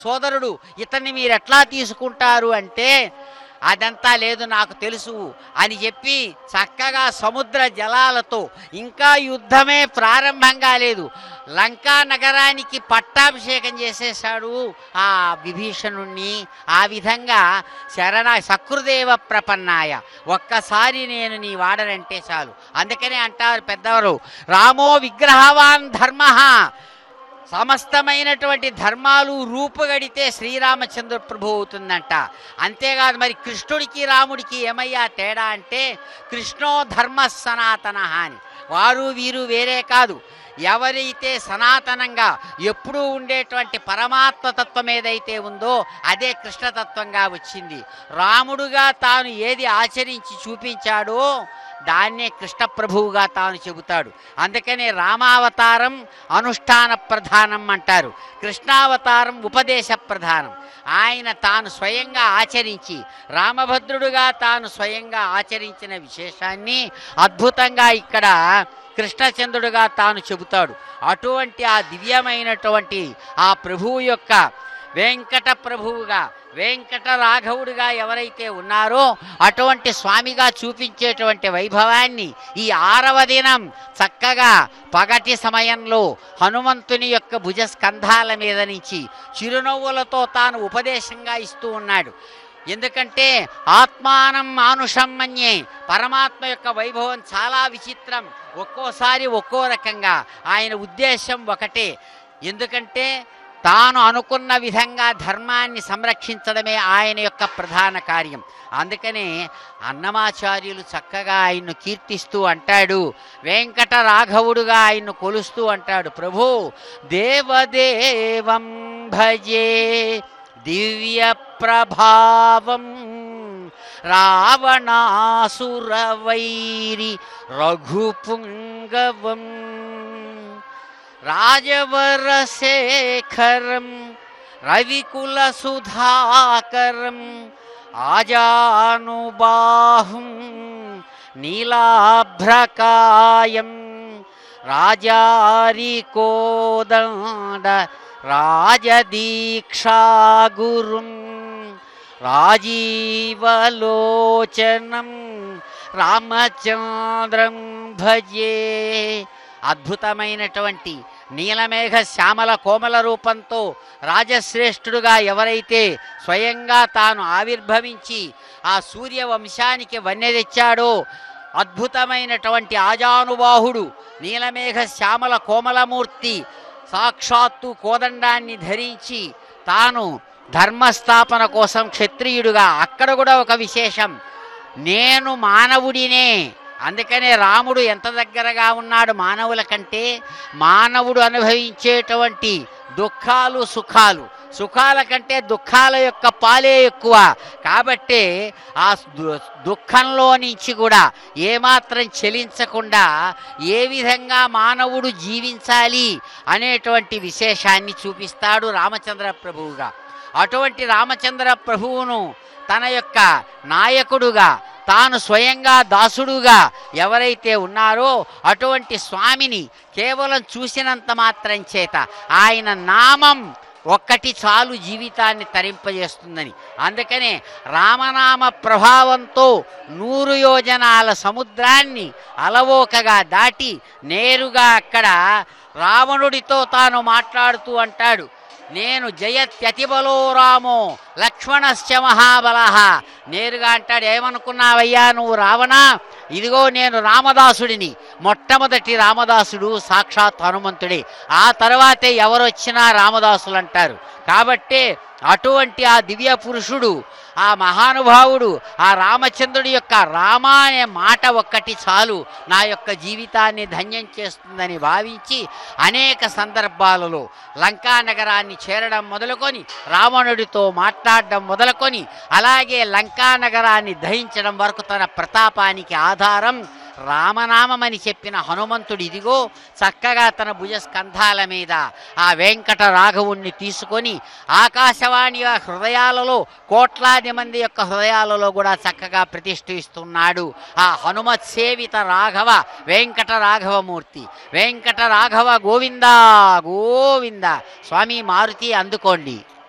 సోదరుడు ఇతన్ని మీరు ఎట్లా తీసుకుంటారు అంటే అదంతా లేదు నాకు తెలుసు అని చెప్పి చక్కగా సముద్ర జలాలతో ఇంకా యుద్ధమే ప్రారంభం కాలేదు లంకా నగరానికి పట్టాభిషేకం చేసేశాడు ఆ విభీషణుణ్ణి ఆ విధంగా శరణ సకృదేవ ప్రపన్నాయ ఒక్కసారి నేను నీ వాడనంటే చాలు అందుకనే అంటారు పెద్దవారు రామో విగ్రహవాన్ ధర్మ సమస్తమైనటువంటి ధర్మాలు రూపుగడితే శ్రీరామచంద్ర ప్రభు అవుతుందంట అంతేకాదు మరి కృష్ణుడికి రాముడికి ఏమయ్యా తేడా అంటే కృష్ణో ధర్మ సనాతన అని వారు వీరు వేరే కాదు ఎవరైతే సనాతనంగా ఎప్పుడూ ఉండేటువంటి పరమాత్మ తత్వం ఏదైతే ఉందో అదే కృష్ణతత్వంగా వచ్చింది రాముడుగా తాను ఏది ఆచరించి చూపించాడో దాన్నే కృష్ణ ప్రభువుగా తాను చెబుతాడు అందుకనే రామావతారం అనుష్ఠాన ప్రధానం అంటారు కృష్ణావతారం ఉపదేశ ప్రధానం ఆయన తాను స్వయంగా ఆచరించి రామభద్రుడుగా తాను స్వయంగా ఆచరించిన విశేషాన్ని అద్భుతంగా ఇక్కడ కృష్ణచంద్రుడుగా తాను చెబుతాడు అటువంటి ఆ దివ్యమైనటువంటి ఆ ప్రభువు యొక్క వెంకట ప్రభువుగా వెంకట రాఘవుడిగా ఎవరైతే ఉన్నారో అటువంటి స్వామిగా చూపించేటువంటి వైభవాన్ని ఈ ఆరవ దినం చక్కగా పగటి సమయంలో హనుమంతుని యొక్క భుజస్కంధాల మీద నుంచి చిరునవ్వులతో తాను ఉపదేశంగా ఇస్తూ ఉన్నాడు ఎందుకంటే ఆత్మానం మానుషం మన్యే పరమాత్మ యొక్క వైభవం చాలా విచిత్రం ఒక్కోసారి ఒక్కో రకంగా ఆయన ఉద్దేశం ఒకటే ఎందుకంటే తాను అనుకున్న విధంగా ధర్మాన్ని సంరక్షించడమే ఆయన యొక్క ప్రధాన కార్యం అందుకనే అన్నమాచార్యులు చక్కగా ఆయన్ను కీర్తిస్తూ అంటాడు వెంకట రాఘవుడుగా ఆయన్ను కొలుస్తూ అంటాడు ప్రభు దేవదేవం భజే దివ్య ప్రభావం రావణాసురవైరి రఘుపుంగవం రాజవరశేఖరం రవికులసుధాకరం ఆజానుబాహుం నీలాభ్రకాయం రాజారికోదండ రాజదీక్షాగురుం రాజీవలోచనం రామచంద్రం భజే అద్భుతమైనటువంటి నీలమేఘ శ్యామల కోమల రూపంతో రాజశ్రేష్ఠుడుగా ఎవరైతే స్వయంగా తాను ఆవిర్భవించి ఆ సూర్యవంశానికి వన్నె తెచ్చాడో అద్భుతమైనటువంటి ఆజానుబాహుడు నీలమేఘ శ్యామల కోమలమూర్తి సాక్షాత్తు కోదండాన్ని ధరించి తాను ధర్మస్థాపన కోసం క్షత్రియుడుగా అక్కడ కూడా ఒక విశేషం నేను మానవుడినే అందుకనే రాముడు ఎంత దగ్గరగా ఉన్నాడు మానవుల కంటే మానవుడు అనుభవించేటువంటి దుఃఖాలు సుఖాలు సుఖాల కంటే దుఃఖాల యొక్క పాలే ఎక్కువ కాబట్టే ఆ దు- దుఃఖంలో నుంచి కూడా ఏమాత్రం చెలించకుండా ఏ విధంగా మానవుడు జీవించాలి అనేటువంటి విశేషాన్ని చూపిస్తాడు రామచంద్ర ప్రభువుగా అటువంటి రామచంద్ర ప్రభువును తన యొక్క నాయకుడుగా తాను స్వయంగా దాసుడుగా ఎవరైతే ఉన్నారో అటువంటి స్వామిని కేవలం చూసినంత మాత్రం చేత ఆయన నామం ఒక్కటి చాలు జీవితాన్ని తరింపజేస్తుందని అందుకనే రామనామ ప్రభావంతో నూరు యోజనాల సముద్రాన్ని అలవోకగా దాటి నేరుగా అక్కడ రావణుడితో తాను మాట్లాడుతూ అంటాడు నేను జయత్యతిబలో రామో లక్ష్మణశ్చ మహాబల నేరుగా అంటాడు ఏమనుకున్నావయ్యా నువ్వు రావణా ఇదిగో నేను రామదాసుడిని మొట్టమొదటి రామదాసుడు సాక్షాత్ హనుమంతుడే ఆ తర్వాతే ఎవరు వచ్చినా రామదాసులు అంటారు కాబట్టే అటువంటి ఆ దివ్య పురుషుడు ఆ మహానుభావుడు ఆ రామచంద్రుడి యొక్క రామ అనే మాట ఒక్కటి చాలు నా యొక్క జీవితాన్ని ధన్యం చేస్తుందని భావించి అనేక సందర్భాలలో లంకా నగరాన్ని చేరడం మొదలుకొని రావణుడితో మాట్లాడడం మొదలుకొని అలాగే లంకా నగరాన్ని దహించడం వరకు తన ప్రతాపానికి ఆధారం రామనామమని చెప్పిన హనుమంతుడు ఇదిగో చక్కగా తన భుజస్కంధాల మీద ఆ వెంకట రాఘవుణ్ణి తీసుకొని ఆకాశవాణి హృదయాలలో కోట్లాది మంది యొక్క హృదయాలలో కూడా చక్కగా ప్రతిష్ఠిస్తున్నాడు ఆ హనుమత్ సేవిత రాఘవ వెంకట రాఘవమూర్తి వెంకట రాఘవ గోవింద గోవింద స్వామి మారుతి అందుకోండి